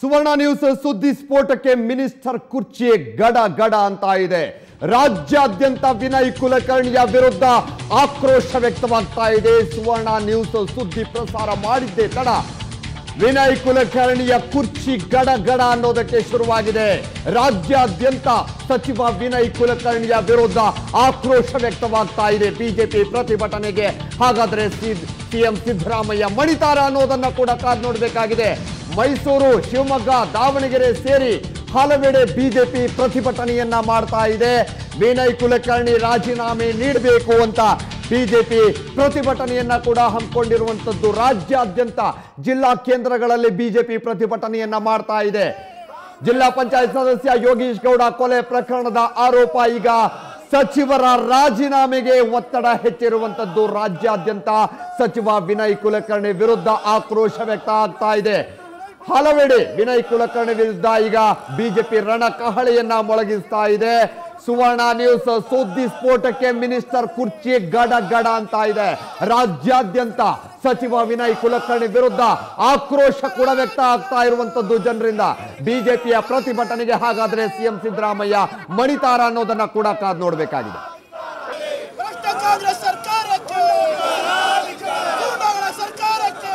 ಸುವರ್ಣ news ಸುದ್ದಿ ಸ್ಫೋಟಕ್ಕೆ minister ಕುರ್ಚಿ ಗಡ ಗಡ ಅಂತ ಇದೆ ರಾಜ್ಯಾದ್ಯಂತ ವಿನಯ್ ಕುಲಕರ್ಣಿಯ ವಿರುದ್ಧ ಆಕ್ರೋಶ ವ್ಯಕ್ತವಾಗ್ತಾ ಇದೆ ಸುವರ್ಣ ನ್ಯೂಸ್ ಸುದ್ದಿ ಪ್ರಸಾರ ಮಾಡಿದ್ದೆ ತಡ ವಿನಯ್ ಕುಲಕರ್ಣಿಯ ಕುರ್ಚಿ ಗಡ ಗಡ ಅನ್ನೋದಕ್ಕೆ ಶುರುವಾಗಿದೆ ರಾಜ್ಯಾದ್ಯಂತ ಸಚಿವ ವಿನಯ್ ಕುಲಕರ್ಣಿಯ ವಿರುದ್ಧ ಆಕ್ರೋಶ ವ್ಯಕ್ತವಾಗ್ತಾ ಇದೆ ಬಿಜೆಪಿ ಪ್ರತಿಭಟನೆಗೆ ಹಾಗಾದ್ರೆ ಸಿಎಂ ಸಿದ್ದರಾಮಯ್ಯ ಮಣಿತಾರ ಅನ್ನೋದನ್ನ ಕೂಡ ಕಾದ್ ನೋಡಬೇಕಾಗಿದೆ ಮೈಸೂರು ಶಿವಮೊಗ್ಗ ದಾವಣಗೆರೆ ಸೇರಿ ಹಲವೆಡೆ ಬಿಜೆಪಿ ಪ್ರತಿಭಟನೆಯನ್ನ ಮಾಡ್ತಾ ಇದೆ ವಿನಯ್ ಕುಲಕರ್ಣಿ ರಾಜೀನಾಮೆ ನೀಡಬೇಕು ಅಂತ ಬಿಜೆಪಿ ಪ್ರತಿಭಟನೆಯನ್ನ ಕೂಡ ಹಮ್ಮಿಕೊಂಡಿರುವಂತದ್ದು ರಾಜ್ಯಾದ್ಯಂತ ಜಿಲ್ಲಾ ಕೇಂದ್ರಗಳಲ್ಲಿ ಬಿಜೆಪಿ ಪ್ರತಿಭಟನೆಯನ್ನ ಮಾಡ್ತಾ ಇದೆ ಜಿಲ್ಲಾ ಪಂಚಾಯತ್ ಸದಸ್ಯ ಯೋಗೀಶ್ ಗೌಡ ಕೊಲೆ ಪ್ರಕರಣದ ಆರೋಪ ಈಗ ಸಚಿವರ ರಾಜೀನಾಮೆಗೆ ಒತ್ತಡ ಹೆಚ್ಚಿರುವಂತದ್ದು ರಾಜ್ಯಾದ್ಯಂತ ಸಚಿವ ವಿನಯ್ ಕುಲಕರ್ಣಿ ವಿರುದ್ಧ ಆಕ್ರೋಶ ವ್ಯಕ್ತ ಆಗ್ತಾ ಇದೆ ಹಲವೆಡೆ ವಿನಯ್ ಕುಲಕರ್ಣಿ ವಿರುದ್ಧ ಈಗ ಬಿಜೆಪಿ ರಣಕಹಳೆಯನ್ನ ಮೊಳಗಿಸ್ತಾ ಇದೆ ಸುವರ್ಣ ನ್ಯೂಸ್ ಸುದ್ದಿ ಸ್ಫೋಟಕ್ಕೆ ಮಿನಿಸ್ಟರ್ ಕುರ್ಚಿ ಗಡ ಗಡ ಅಂತ ಇದೆ ರಾಜ್ಯಾದ್ಯಂತ ಸಚಿವ ವಿನಯ್ ಕುಲಕರ್ಣಿ ವಿರುದ್ಧ ಆಕ್ರೋಶ ಕೂಡ ವ್ಯಕ್ತ ಆಗ್ತಾ ಇರುವಂತದ್ದು ಜನರಿಂದ ಬಿಜೆಪಿಯ ಪ್ರತಿಭಟನೆಗೆ ಹಾಗಾದ್ರೆ ಸಿಎಂ ಸಿದ್ದರಾಮಯ್ಯ ಮಣಿತಾರ ಅನ್ನೋದನ್ನ ಕೂಡ ಕಾದ್ ನೋಡಬೇಕಾಗಿದೆ ಭ್ರಷ್ಟ ಕಾಂಗ್ರೆಸ್ ಸರ್ಕಾರಕ್ಕೆ ಗೂಂಡಾಗಳ ಸರ್ಕಾರಕ್ಕೆ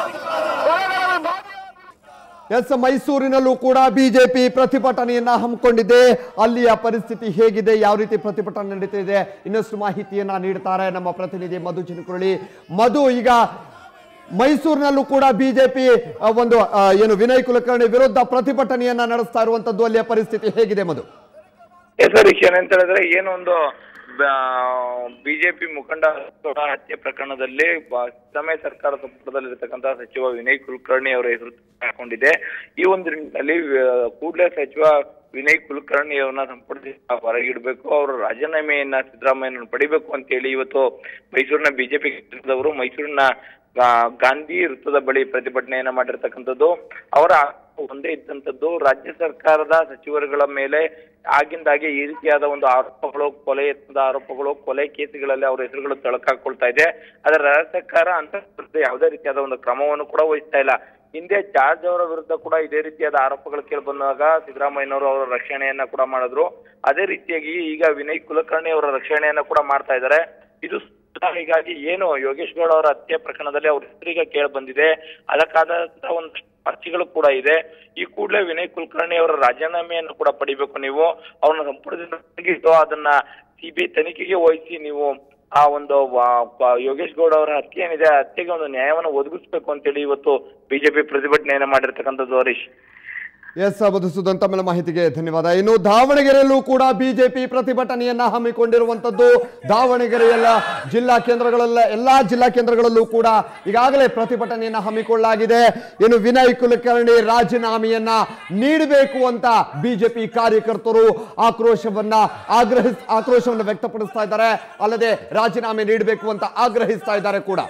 ಎಸ್ ಮೈಸೂರಿನಲ್ಲೂ ಕೂಡ ಬಿಜೆಪಿ ಪ್ರತಿಭಟನೆಯನ್ನ ಹಮ್ಮಿಕೊಂಡಿದೆ ಅಲ್ಲಿಯ ಪರಿಸ್ಥಿತಿ ಹೇಗಿದೆ ಯಾವ ರೀತಿ ಪ್ರತಿಭಟನೆ ನಡೀತಿದೆ ಇನ್ನಷ್ಟು ಮಾಹಿತಿಯನ್ನ ನೀಡ್ತಾರೆ ನಮ್ಮ ಪ್ರತಿನಿಧಿ ಮಧು ಚಿನಕುರಳಿ ಮಧು ಈಗ ಮೈಸೂರಿನಲ್ಲೂ ಕೂಡ ಬಿಜೆಪಿ ಒಂದು ಆ, ಏನು ವಿನಯ್ ಕುಲಕರ್ಣಿ ವಿರುದ್ಧ ಪ್ರತಿಭಟನೆಯನ್ನ ನಡೆಸ್ತಾ ಇರುವಂತದ್ದು ಅಲ್ಲಿಯ ಪರಿಸ್ಥಿತಿ ಹೇಗಿದೆ ಮಧು ಸರ್ ಏನಂತ ಹೇಳಿದ್ರೆ ಏನೊಂದು ಬಿಜೆಪಿ ಮುಖಂಡ ಹತ್ಯೆ ಪ್ರಕರಣದಲ್ಲಿ ಬ- ಸಿದ್ದರಾಮಯ್ಯ ಸರ್ಕಾರ ಸಂಪುಟದಲ್ಲಿರ್ತಕ್ಕಂತಹ ಸಚಿವ ವಿನಯ್ ಕುಲಕರ್ಣಿ ಅವರ ಹೆಸರು ಹಾಕೊಂಡಿದೆ ಈ ಒಂದು ನಿಟ್ಟಿನಲ್ಲಿ ವ- ಕೂಡಲೇ ಸಚಿವ ವಿನಯ್ ಕುಲಕರ್ಣಿ ಅವರನ್ನ ಸಂಪುಟದಿಂದ ಹೊರಗಿಡಬೇಕು ಅವರ ರಾಜೀನಾಮೆಯನ್ನ ಸಿದ್ದರಾಮಯ್ಯನ ಪಡಿಬೇಕು ಅಂತ ಹೇಳಿ ಇವತ್ತು ಮೈಸೂರಿನ ಬಿಜೆಪಿ ಅವರು ಮೈಸೂರಿನ ಗಾ- ಗಾಂಧಿ ವೃತ್ತದ ಬಳಿ ಪ್ರತಿಭಟನೆಯನ್ನ ಮಾಡಿರ್ತಕ್ಕಂಥದ್ದು ಅವರ ಒಂದೇ ಇದ್ದಂಥದ್ದು ರಾಜ್ಯ ಸರ್ಕಾರದ ಸಚಿವರುಗಳ ಮೇಲೆ ಆಗಿಂದಾಗೆ ಈ ರೀತಿಯಾದ ಒಂದು ಆರೋಪಗಳು ಕೊಲೆ ಯತ್ನದ ಆರೋಪಗಳು ಕೊಲೆ ಕೇಸುಗಳಲ್ಲಿ ಅವರ ಹೆಸರುಗಳು ತಳಕಾಕೊಳ್ತಾ ಇದೆ ಅದರ ರಾಜ್ಯ ಸರ್ಕಾರ ಅಂತ ವಿರುದ್ಧ ಯಾವುದೇ ರೀತಿಯಾದ ಒಂದು ಕ್ರಮವನ್ನು ಕೂಡ ವಹಿಸ್ತಾ ಇಲ್ಲ ಹಿಂದೆ ಜಾರ್ಜ್ ಅವರ ವಿರುದ್ಧ ಕೂಡ ಇದೇ ರೀತಿಯಾದ ಆರೋಪಗಳು ಕೇಳಿ ಬಂದಾಗ ಸಿದ್ದರಾಮಯ್ಯನವರು ಅವರ ರಕ್ಷಣೆಯನ್ನ ಕೂಡ ಮಾಡಿದ್ರು ಅದೇ ರೀತಿಯಾಗಿ ಈಗ ವಿನಯ್ ಕುಲಕರ್ಣಿ ಅವರ ರಕ್ಷಣೆಯನ್ನ ಕೂಡ ಮಾಡ್ತಾ ಇದ್ದಾರೆ ಇದು ಹೀಗಾಗಿ ಏನು ಯೋಗೇಶ್ ಗೌಡ ಅವರ ಹತ್ಯೆ ಪ್ರಕರಣದಲ್ಲಿ ಅವ್ರ ಹೆಸರಿಗೆ ಕೇಳಿ ಬಂದಿದೆ ಅದಕ್ಕಾದಂತ ಒಂದು ಅರ್ಜಿಗಳು ಕೂಡ ಇದೆ ಈ ಕೂಡಲೇ ವಿನಯ್ ಕುಲಕರ್ಣಿ ಅವರ ರಾಜೀನಾಮೆಯನ್ನು ಕೂಡ ಪಡಿಬೇಕು ನೀವು ಅವ್ರನ್ನ ಸಂಪುಟದಿಂದ ತೆಗೆದು ಅದನ್ನ ಸಿಬಿಐ ತನಿಖೆಗೆ ವಹಿಸಿ ನೀವು ಆ ಒಂದು ವಾ- ವಾ- ಯೋಗೇಶ್ ಗೌಡ ಅವರ ಹತ್ಯೆ ಏನಿದೆ ಆ ಹತ್ಯೆಗೆ ಒಂದು ನ್ಯಾಯವನ್ನು ಒದಗಿಸ್ಬೇಕು ಅಂತೇಳಿ ಇವತ್ತು ಬಿಜೆಪಿ ಪ್ರತಿಭಟನೆಯನ್ನ ಮಾಡಿರ್ತಕ್ಕಂಥದ್ದು ಹರೀಶ್ ಎಸ್ ಮಧುಸೂದನ್ ತಮ್ಮೆಲ್ಲ ಮಾಹಿತಿಗೆ ಧನ್ಯವಾದ ಇನ್ನು ದಾವಣಗೆರೆಯಲ್ಲೂ ಕೂಡ ಬಿಜೆಪಿ ಪ್ರತಿಭಟನೆಯನ್ನ ಹಮ್ಮಿಕೊಂಡಿರುವಂತದ್ದು ದಾವಣಗೆರೆಯಲ್ಲ ಜಿಲ್ಲಾ ಕೇಂದ್ರಗಳೆಲ್ಲ ಎಲ್ಲಾ ಜಿಲ್ಲಾ ಕೇಂದ್ರಗಳಲ್ಲೂ ಕೂಡ ಈಗಾಗಲೇ ಪ್ರತಿಭಟನೆಯನ್ನ ಹಮ್ಮಿಕೊಳ್ಳಲಾಗಿದೆ ಇನ್ನು ವಿನಯ್ ಕುಲಕರ್ಣಿ ರಾಜೀನಾಮೆಯನ್ನ ನೀಡಬೇಕು ಅಂತ ಬಿಜೆಪಿ ಕಾರ್ಯಕರ್ತರು ಆಕ್ರೋಶವನ್ನ ಆಗ್ರಹಿಸ್ ಆಕ್ರೋಶವನ್ನು ವ್ಯಕ್ತಪಡಿಸ್ತಾ ಇದ್ದಾರೆ ಅಲ್ಲದೆ ರಾಜೀನಾಮೆ ನೀಡಬೇಕು ಅಂತ ಆಗ್ರಹಿಸ್ತಾ ಇದ್ದಾರೆ ಕೂಡ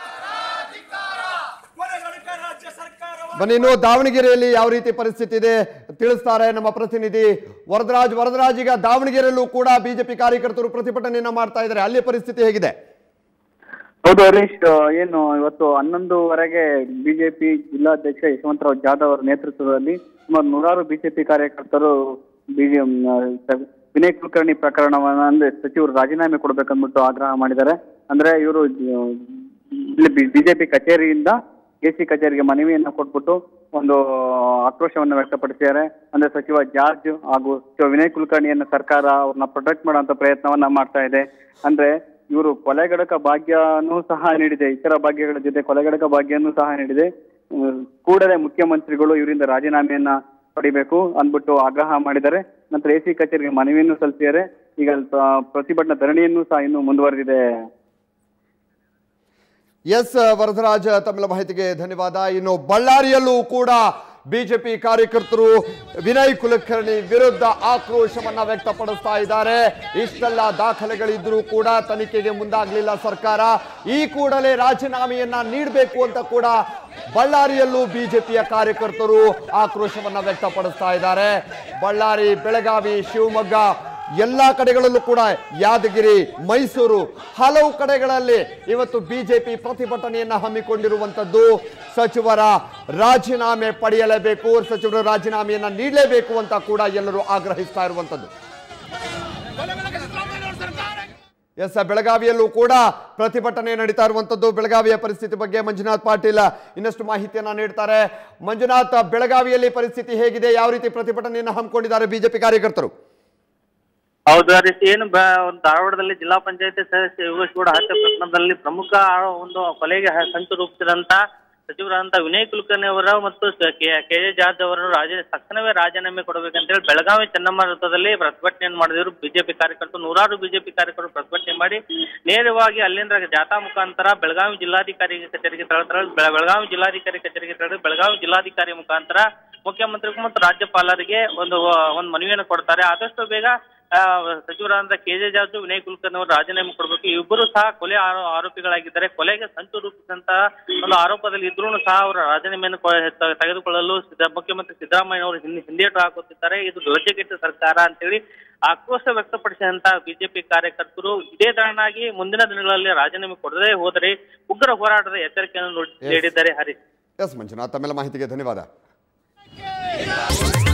ರಾಜ್ಯ ಸರ್ಕಾರ ಬನ್ನಿ ಇನ್ನು ದಾವಣಗೆರೆಯಲ್ಲಿ ಯಾವ ರೀತಿ ಪರಿಸ್ಥಿತಿ ಇದೆ ತಿಳಿಸ್ತಾರೆ ನಮ್ಮ ಪ್ರತಿನಿಧಿ ವರದರಾಜ್ ವರದರಾಜ್ ಈಗ ದಾವಣಗೆರೆಯಲ್ಲೂ ಕೂಡ ಬಿಜೆಪಿ ಕಾರ್ಯಕರ್ತರು ಪ್ರತಿಭಟನೆಯನ್ನ ಮಾಡ್ತಾ ಇದ್ದಾರೆ ಅಲ್ಲಿ ಪರಿಸ್ಥಿತಿ ಹೇಗಿದೆ ಹೌದು ಹರೀಶ್ ಆ, ಏನು ಇವತ್ತು ಹನ್ನೊಂದುವರೆಗೆ ಬಿಜೆಪಿ ಜಿಲ್ಲಾಧ್ಯಕ್ಷ ಯಶವಂತರಾವ್ ಜಾಧವ್ ಅವರ ನೇತೃತ್ವದಲ್ಲಿ ಸುಮಾರು ನೂರಾರು ಬಿಜೆಪಿ ಕಾರ್ಯಕರ್ತರು ಬಿಜೆ ವಿನಯ್ ಕುಲಕರ್ಣಿ ಪ್ರಕರಣವನ್ನ ಅಂದ್ರೆ ಸಚಿವರು ರಾಜೀನಾಮೆ ಕೊಡ್ಬೇಕಂದ್ಬಿಟ್ಟು ಆಗ್ರಹ ಮಾಡಿದ್ದಾರೆ ಅಂದ್ರೆ ಇವರು ಇಲ್ಲಿ ಬಿಜೆಪಿ ಕಚೇರಿಯಿಂದ ಎಸಿ ಕಚೇರಿಗೆ ಮನವಿಯನ್ನ ಕೊಟ್ಬಿಟ್ಟು ಒಂದು ಆಕ್ರೋಶವನ್ನು ವ್ಯಕ್ತಪಡಿಸಿದ್ದಾರೆ ಅಂದ್ರೆ ಸಚಿವ ಜಾರ್ಜ್ ಹಾಗೂ ಸಚಿವ ವಿನಯ್ ಕುಲಕರ್ಣಿಯನ್ನ ಸರ್ಕಾರ ಅವ್ರನ್ನ ಪ್ರೊಟೆಕ್ಟ್ ಮಾಡುವಂತ ಪ್ರಯತ್ನವನ್ನ ಮಾಡ್ತಾ ಇದೆ ಅಂದ್ರೆ ಇವರು ಕೊಲೆಗಡಕ ಭಾಗ್ಯನೂ ಸಹ ನೀಡಿದೆ ಇತರ ಭಾಗ್ಯಗಳ ಜೊತೆ ಕೊಲೆಗಡಕ ಭಾಗ್ಯನೂ ಸಹ ನೀಡಿದೆ ಅಹ್, ಕೂಡಲೇ ಮುಖ್ಯಮಂತ್ರಿಗಳು ಇವರಿಂದ ರಾಜೀನಾಮೆಯನ್ನ ಪಡಿಬೇಕು ಅಂದ್ಬಿಟ್ಟು ಆಗ್ರಹ ಮಾಡಿದ್ದಾರೆ ನಂತರ ಎಸಿ ಕಚೇರಿಗೆ ಮನವಿಯನ್ನು ಸಲ್ಲಿಸಿದ್ದಾರೆ ಈಗ ಆ, ಪ್ರತಿಭಟನಾ ಧರಣಿಯನ್ನು ಸಹ ಇನ್ನು ಮುಂದುವರೆದಿದೆ ಎಸ್ ವರದರಾಜ್ ತಮ್ಮೆಲ್ಲ ಮಾಹಿತಿಗೆ ಧನ್ಯವಾದ ಇನ್ನು ಬಳ್ಳಾರಿಯಲ್ಲೂ ಕೂಡ ಬಿಜೆಪಿ ಕಾರ್ಯಕರ್ತರು ವಿನಯ್ ಕುಲಕರ್ಣಿ ವಿರುದ್ಧ ಆಕ್ರೋಶವನ್ನ ವ್ಯಕ್ತಪಡಿಸ್ತಾ ಇದ್ದಾರೆ ಇಷ್ಟೆಲ್ಲ ದಾಖಲೆಗಳಿದ್ರೂ ಕೂಡ ತನಿಖೆಗೆ ಮುಂದಾಗಲಿಲ್ಲ ಸರ್ಕಾರ ಈ ಕೂಡಲೇ ರಾಜೀನಾಮೆಯನ್ನ ನೀಡಬೇಕು ಅಂತ ಕೂಡ ಬಳ್ಳಾರಿಯಲ್ಲೂ ಬಿಜೆಪಿಯ ಕಾರ್ಯಕರ್ತರು ಆಕ್ರೋಶವನ್ನ ವ್ಯಕ್ತಪಡಿಸ್ತಾ ಇದ್ದಾರೆ ಬಳ್ಳಾರಿ ಬೆಳಗಾವಿ ಶಿವಮೊಗ್ಗ ಎಲ್ಲಾ ಕಡೆಗಳಲ್ಲೂ ಕೂಡ ಯಾದಗಿರಿ ಮೈಸೂರು ಹಲವು ಕಡೆಗಳಲ್ಲಿ ಇವತ್ತು ಬಿಜೆಪಿ ಪ್ರತಿಭಟನೆಯನ್ನ ಹಮ್ಮಿಕೊಂಡಿರುವಂತದ್ದು ಸಚಿವರ ರಾಜೀನಾಮೆ ಪಡೆಯಲೇಬೇಕು ಸಚಿವರು ರಾಜೀನಾಮೆಯನ್ನ ನೀಡಲೇಬೇಕು ಅಂತ ಕೂಡ ಎಲ್ಲರೂ ಆಗ್ರಹಿಸ್ತಾ ಇರುವಂತದ್ದು ಎಸ್ ಬೆಳಗಾವಿಯಲ್ಲೂ ಕೂಡ ಪ್ರತಿಭಟನೆ ನಡೀತಾ ಇರುವಂತದ್ದು ಬೆಳಗಾವಿಯ ಪರಿಸ್ಥಿತಿ ಬಗ್ಗೆ ಮಂಜುನಾಥ್ ಪಾಟೀಲ್ ಇನ್ನಷ್ಟು ಮಾಹಿತಿಯನ್ನ ನೀಡ್ತಾರೆ ಮಂಜುನಾಥ್ ಬೆಳಗಾವಿಯಲ್ಲಿ ಪರಿಸ್ಥಿತಿ ಹೇಗಿದೆ ಯಾವ ರೀತಿ ಪ್ರತಿಭಟನೆಯನ್ನು ಹಮ್ಮಿಕೊಂಡಿದ್ದಾರೆ ಬಿಜೆಪಿ ಕಾರ್ಯಕರ್ತರು ಹೌದು ಹರೀಶ್ ಏನು ಬ ಒಂದು ಧಾರವಾಡದಲ್ಲಿ ಜಿಲ್ಲಾ ಪಂಚಾಯತಿ ಸದಸ್ಯ ಯೋಗೇಶ್ಗೌಡ ಹತ್ಯೆ ಪ್ರಕರಣದಲ್ಲಿ ಪ್ರಮುಖ ಆ- ಒಂದು ಕೊಲೆಗೆ ಹ- ಸಂಚು ರೂಪಿಸಿದಂತ ಸಚಿವರಾದಂತ ವಿನಯ್ ಕುಲಕರ್ಣಿ ಅವರ ಮತ್ತು ಕೆ ಕೆ ಜೆ ಜಾರ್ಜ್ ಅವರನ್ನು ರಾಜ ತಕ್ಷಣವೇ ರಾಜೀನಾಮೆ ಕೊಡಬೇಕಂತೇಳಿ ಬೆಳಗಾವಿ ಚೆನ್ನಮ್ಮ ವೃತ್ತದಲ್ಲಿ ಪ್ರತಿಭಟನೆಯನ್ನು ಮಾಡಿದರು ಬಿಜೆಪಿ ಕಾರ್ಯಕರ್ತರು ನೂರಾರು ಬಿಜೆಪಿ ಕಾರ್ಯಕರ್ತರು ಪ್ರತಿಭಟನೆ ಮಾಡಿ ನೇರವಾಗಿ ಅಲ್ಲಿಂದ ಜಾಥಾ ಮುಖಾಂತರ ಬೆಳಗಾವಿ ಜಿಲ್ಲಾಧಿಕಾರಿ ಕಚೇರಿಗೆ ತೆರಳುತ್ತಾರೆ ಬೆಳ- ಬೆಳಗಾವಿ ಜಿಲ್ಲಾಧಿಕಾರಿ ಕಚೇರಿಗೆ ತೆರಳಿ ಬೆಳಗಾವಿ ಜಿಲ್ಲಾಧಿಕಾರಿ ಮುಖಾಂತರ ಮುಖ್ಯಮಂತ್ರಿಗೂ ಮತ್ತು ರಾಜ್ಯಪಾಲರಿಗೆ ಒಂದು ಒಂದು ಮನವಿಯನ್ನು ಕೊಡ್ತಾರೆ ಆದಷ್ಟು ಬೇಗ ಆ, ಸಚಿವರಾದ ಕೆ ಜೆ ಜಾರ್ಜು ವಿನಯ್ ಕುಲಕರ್ಣಿ ಅವರು ರಾಜೀನಾಮೆ ಕೊಡಬೇಕು ಇಬ್ಬರು ಸಹ ಕೊಲೆ ಆರೋ- ಆರೋಪಿಗಳಾಗಿದ್ದಾರೆ ಕೊಲೆಗೆ ಸಂಚು ರೂಪಿಸಿದಂತಹ ಒಂದು ಆರೋಪದಲ್ಲಿ ಇದ್ರೂ ಸಹ ಅವರ ರಾಜೀನಾಮೆಯನ್ನು ಕೊ- ತ- ತೆಗೆದುಕೊಳ್ಳಲು ಸಿದ್ದ- ಮುಖ್ಯಮಂತ್ರಿ ಸಿದ್ದರಾಮಯ್ಯ ಅವರು ಹಿಂದೆ ಹಿಂದೇಟು ಹಾಕುತ್ತಿದ್ದಾರೆ ಇದು ಧ್ವಜಗೆಟ್ಟ ಸರ್ಕಾರ ಅಂತೇಳಿ ಆಕ್ರೋಶ ವ್ಯಕ್ತಪಡಿಸಿದಂತ ಬಿಜೆಪಿ ಕಾರ್ಯಕರ್ತರು ಇದೇ ತರನಾಗಿ ಮುಂದಿನ ದಿನಗಳಲ್ಲಿ ರಾಜೀನಾಮೆ ಕೊಡದೇ ಹೋದರೆ ಉಗ್ರ ಹೋರಾಟದ ಎಚ್ಚರಿಕೆಯನ್ನು ನೋಡಿ- ನೀಡಿದ್ದಾರೆ ಹರೀಶ್ ಎಸ್ ಮಂಜುನಾಥ್ ತಮ್ಮೆಲ್ಲ ಮಾಹಿತಿಗೆ ಧನ್ಯವಾದ